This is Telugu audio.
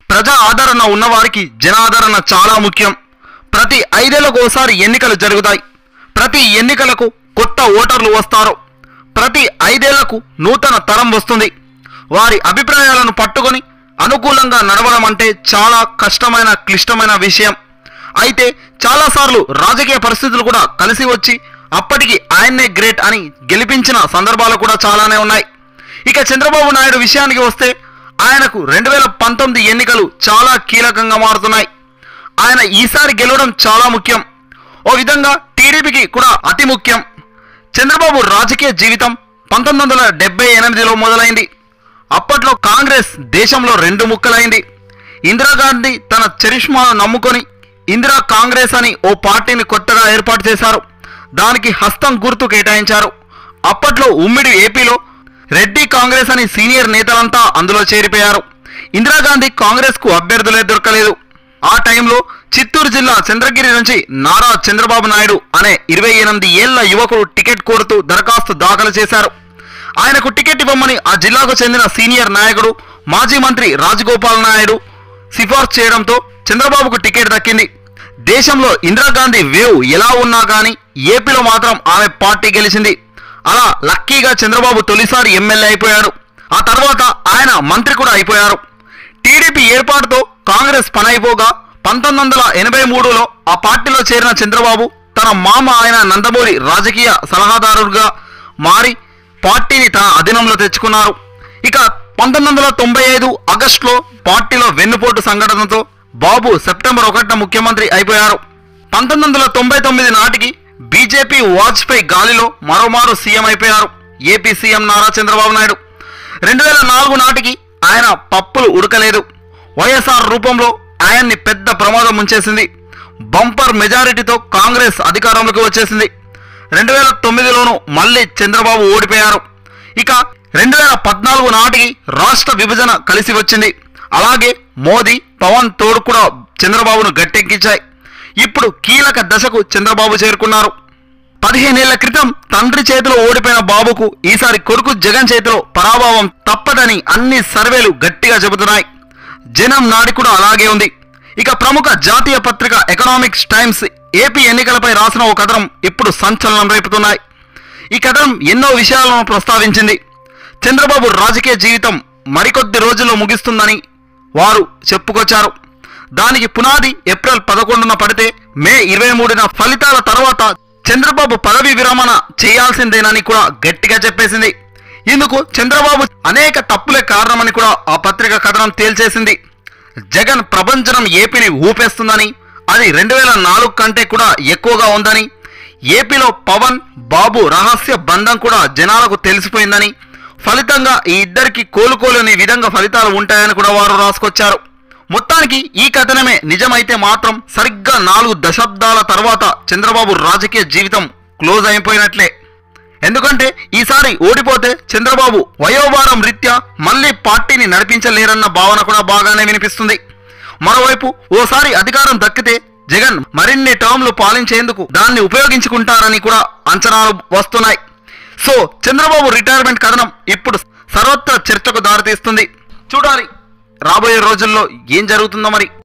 ప్రజా ఆదరణ ఉన్నవారికి జనాదరణ చాలా ముఖ్యం ప్రతి ఐదేళ్లకు ఒకసారి ఎన్నికలు జరుగుతాయి ప్రతి ఎన్నికలకు కొత్త ఓటర్లు వస్తారు ప్రతి ఐదేళ్లకు నూతన తరం వస్తుంది వారి అభిప్రాయాలను పట్టుకొని అనుకూలంగా నడవడం అంటే చాలా కష్టమైన క్లిష్టమైన విషయం అయితే చాలాసార్లు రాజకీయ పరిస్థితులు కూడా కలిసి వచ్చి అప్పటికి ఆయన్నే గ్రేట్ అని గెలిపించిన సందర్భాలు కూడా చాలానే ఉన్నాయి ఇక చంద్రబాబు నాయుడు విషయానికి వస్తే ఆయనకు రెండు వేల పంతొమ్మిది ఎన్నికలు చాలా కీలకంగా మారుతున్నాయి ఆయన ఈసారి గెలవడం చాలా ముఖ్యం ఓ విధంగా టీడీపీకి కూడా అతి ముఖ్యం చంద్రబాబు రాజకీయ జీవితం పంతొమ్మిది వందల డెబ్బై ఎనిమిదిలో మొదలైంది అప్పట్లో కాంగ్రెస్ దేశంలో రెండు ముక్కలైంది ఇందిరాగాంధీ తన చరిష్మాను నమ్ముకొని ఇందిరా కాంగ్రెస్ అని ఓ పార్టీని కొత్తగా ఏర్పాటు చేశారు దానికి హస్తం గుర్తు కేటాయించారు అప్పట్లో ఉమ్మిడి ఏపీలో రెడ్డి కాంగ్రెస్ అని సీనియర్ నేతలంతా అందులో చేరిపోయారు ఇందిరాగాంధీ కాంగ్రెస్ కు అభ్యర్థులే దొరకలేదు ఆ టైంలో చిత్తూరు జిల్లా చంద్రగిరి నుంచి నారా చంద్రబాబు నాయుడు అనే ఇరవై ఎనిమిది ఏళ్ల యువకుడు టికెట్ కోరుతూ దరఖాస్తు దాఖలు చేశారు ఆయనకు టికెట్ ఇవ్వమని ఆ జిల్లాకు చెందిన సీనియర్ నాయకుడు మాజీ మంత్రి రాజగోపాల్ నాయుడు సిఫార్సు చేయడంతో చంద్రబాబుకు టికెట్ దక్కింది దేశంలో ఇందిరాగాంధీ వేవ్ ఎలా ఉన్నా కానీ ఏపీలో మాత్రం ఆమె పార్టీ గెలిచింది అలా లక్కీగా చంద్రబాబు తొలిసారి ఎమ్మెల్యే అయిపోయాడు ఆ తర్వాత ఆయన మంత్రి కూడా అయిపోయారు టీడీపీ ఏర్పాటుతో కాంగ్రెస్ పనైపోగా పంతొమ్మిది వందల ఎనభై మూడులో ఆ పార్టీలో చేరిన చంద్రబాబు తన మామ ఆయన నందమూరి రాజకీయ సలహాదారుగా మారి పార్టీని తన అధీనంలో తెచ్చుకున్నారు ఇక పంతొమ్మిది వందల తొంభై ఐదు ఆగస్టులో పార్టీలో వెన్నుపోటు సంఘటనతో బాబు సెప్టెంబర్ ఒకటిన ముఖ్యమంత్రి అయిపోయారు పంతొమ్మిది వందల తొంభై తొమ్మిది నాటికి బీజేపీ వాజ్పేయి గాలిలో మరోమారు సీఎం అయిపోయారు ఏపీ సీఎం నారా చంద్రబాబు నాయుడు రెండు వేల నాలుగు నాటికి ఆయన పప్పులు ఉడకలేదు వైఎస్ఆర్ రూపంలో ఆయన్ని పెద్ద ప్రమాదం ముంచేసింది బంపర్ మెజారిటీతో కాంగ్రెస్ అధికారంలోకి వచ్చేసింది రెండు వేల తొమ్మిదిలోనూ మళ్ళీ చంద్రబాబు ఓడిపోయారు ఇక రెండు వేల పద్నాలుగు నాటికి రాష్ట్ర విభజన కలిసి వచ్చింది అలాగే మోదీ పవన్ తోడు కూడా చంద్రబాబును గట్టెక్కించాయి ఇప్పుడు కీలక దశకు చంద్రబాబు చేరుకున్నారు పదిహేనేళ్ల క్రితం తండ్రి చేతిలో ఓడిపోయిన బాబుకు ఈసారి కొడుకు జగన్ చేతిలో పరాభవం తప్పదని అన్ని సర్వేలు గట్టిగా చెబుతున్నాయి జనం నాడి కూడా అలాగే ఉంది ఇక ప్రముఖ జాతీయ పత్రిక ఎకనామిక్స్ టైమ్స్ ఏపీ ఎన్నికలపై రాసిన ఓ కథనం ఇప్పుడు సంచలనం రేపుతున్నాయి ఈ కథనం ఎన్నో విషయాలను ప్రస్తావించింది చంద్రబాబు రాజకీయ జీవితం మరికొద్ది రోజుల్లో ముగిస్తుందని వారు చెప్పుకొచ్చారు దానికి పునాది ఏప్రిల్ పదకొండున పడితే మే ఇరవై మూడున ఫలితాల తర్వాత చంద్రబాబు పదవి విరమణ చేయాల్సిందేనని కూడా గట్టిగా చెప్పేసింది ఇందుకు చంద్రబాబు అనేక తప్పులే కారణమని కూడా ఆ పత్రిక కథనం తేల్చేసింది జగన్ ప్రభంజనం ఏపీని ఊపేస్తుందని అది రెండు వేల నాలుగు కంటే కూడా ఎక్కువగా ఉందని ఏపీలో పవన్ బాబు రహస్య బంధం కూడా జనాలకు తెలిసిపోయిందని ఫలితంగా ఈ ఇద్దరికి కోలుకోలేని విధంగా ఫలితాలు ఉంటాయని కూడా వారు రాసుకొచ్చారు మొత్తానికి ఈ కథనమే నిజమైతే మాత్రం సరిగ్గా నాలుగు దశాబ్దాల తర్వాత చంద్రబాబు రాజకీయ జీవితం క్లోజ్ అయిపోయినట్లే ఎందుకంటే ఈసారి ఓడిపోతే చంద్రబాబు వయోభారం రీత్యా మళ్ళీ పార్టీని నడిపించలేరన్న భావన కూడా బాగానే వినిపిస్తుంది మరోవైపు ఓసారి అధికారం దక్కితే జగన్ మరిన్ని టర్మ్లు పాలించేందుకు దాన్ని ఉపయోగించుకుంటారని కూడా అంచనాలు వస్తున్నాయి సో చంద్రబాబు రిటైర్మెంట్ కథనం ఇప్పుడు సర్వత్ర చర్చకు దారితీస్తుంది చూడాలి రాబోయే రోజుల్లో ఏం జరుగుతుందో మరి